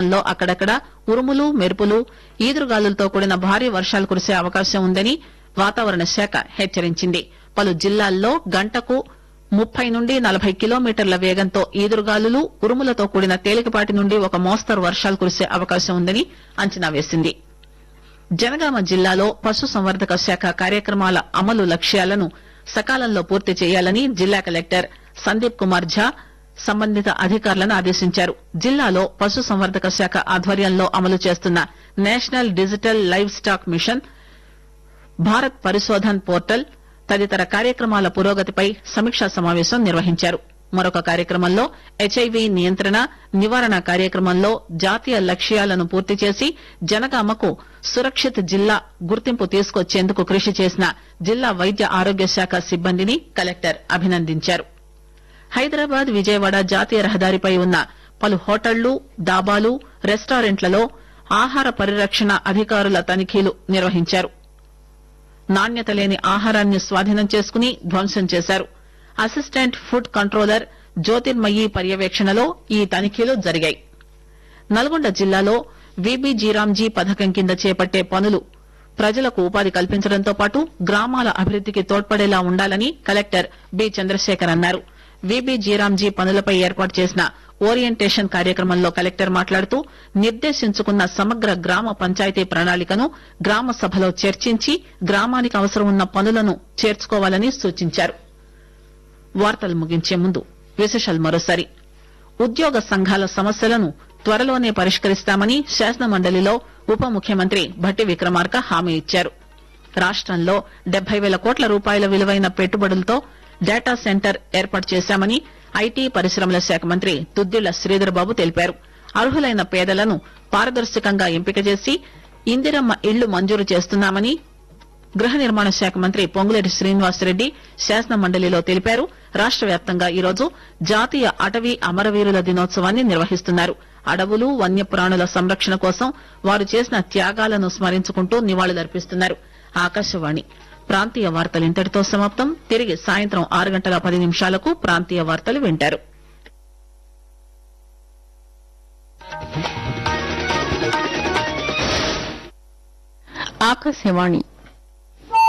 జిల్లాల్లో అక్కడక్కడ ఉరుములు మెరుపులు ఈదురుగాలులతో కూడిన భారీ వర్షాలు కురిసే అవకాశం ఉందని వాతావరణ శాఖ హెచ్చరించింది పలు జిల్లాల్లో గంటకు ముప్పై నుండి నలభై కిలోమీటర్ల వేగంతో ఈదురుగాలులు ఉరుములతో కూడిన తేలికపాటి నుండి ఒక మోస్తరు వర్షాలు కురిసే అవకాశం ఉందని అంచనా వేసింది జనగామ జిల్లాలో పశుసంవర్ధక శాఖ కార్యక్రమాల అమలు లక్ష్యాలను సకాలంలో పూర్తి చేయాలని జిల్లా కలెక్టర్ సందీప్ కుమార్ ఝా సంబంధిత అధికారులను ఆదేశించారు జిల్లాలో పశుసంవర్ధక శాఖ ఆధ్వర్యంలో అమలు చేస్తున్న national digital livestock mission Bharat Parishodhan portal తదితర కార్యక్రమాల పురోగతిపై సమీక్షా సమావేశం నిర్వహించారు మరొక కార్యక్రమంలో హెచ్ఐవి నియంత్రణ నివారణ కార్యక్రమంలో జాతీయ లక్ష్యాలను పూర్తి చేసి జనగామకు సురక్షిత్ జిల్లా గుర్తింపు తీసుకొచ్చేందుకు కృషి చేసిన జిల్లా వైద్య ఆరోగ్య శాఖ సిబ్బందిని కలెక్టర్ అభినందించారు హైదరాబాద్ విజయవాడ జాతీయ రహదారిపై ఉన్న పలు హోటళ్లు డాబాలు రెస్టారెంట్లలో ఆహార పరిరక్షణ అధికారుల తనిఖీలు నిర్వహించారు నాణ్యత లేని ఆహారాన్ని స్వాధీనం చేసుకుని ధ్వంసం చేశారు అసిస్టెంట్ ఫుడ్ కంట్రోలర్ జ్యోతిర్మయి పర్యవేక్షణలో ఈ తనిఖీలు జరిగాయి నల్గొండ జిల్లాలో విబిజీరాంజీ పథకం కింద చేపట్టే పనులు ప్రజలకు ఉపాధి కల్పించడంతో పాటు గ్రామాల అభివృద్దికి తోడ్పడేలా ఉండాలని కలెక్టర్ బి చంద్రశేఖర్ అన్నారు విబిజీరాంజీ పనులపై ఏర్పాటు చేసిన ఓరియంటేషన్ కార్యక్రమంలో కలెక్టర్ మాట్లాడుతూ నిర్దేశించుకున్న సమగ్ర గ్రామ పంచాయతీ ప్రణాళికను గ్రామ సభలో చర్చించి గ్రామానికి అవసరం ఉన్న పనులను చేర్చుకోవాలని సూచించారు వార్తలు ముగించే ముందు విశేషాలు మరోసారి ఉద్యోగ సంఘాల సమస్యలను త్వరలోనే పరిష్కరిస్తామని శాసన మండలిలో ఉప ముఖ్యమంత్రి భట్టి విక్రమార్క హామీ ఇచ్చారు రాష్టంలో డెబ్బై వేల కోట్ల రూపాయల విలువైన పెట్టుబడులతో డేటా సెంటర్ ఏర్పాటు చేశామని ఐటీ పరిశ్రమల శాఖ మంత్రి దుద్దిళ్ల శ్రీధర్ బాబు తెలిపారు అర్హులైన పేదలను పారదర్శకంగా ఎంపిక చేసి ఇందిరమ్మ ఇళ్లు మంజూరు చేస్తున్నామని గృహ నిర్మాణ శాఖ మంత్రి పొంగులేటి శ్రీనివాసరెడ్డి శాసన మండలిలో తెలిపారు రాష్ట వ్యాప్తంగా ఈరోజు జాతీయ అటవీ అమరవీరుల దినోత్సవాన్ని నిర్వహిస్తున్నారు అడవులు వన్యప్రాణుల సంరక్షణ కోసం వారు చేసిన త్యాగాలను స్మరించుకుంటూ నివాళులర్పిస్తున్నారు ఆకాశవాణి ప్రాంతీయ వార్తలు ఇంతటితో సమాప్తం తిరిగి సాయంత్రం ఆరు గంటల పది నిమిషాలకు ప్రాంతీయ వార్తలు వింటారు ఆకాశవాణి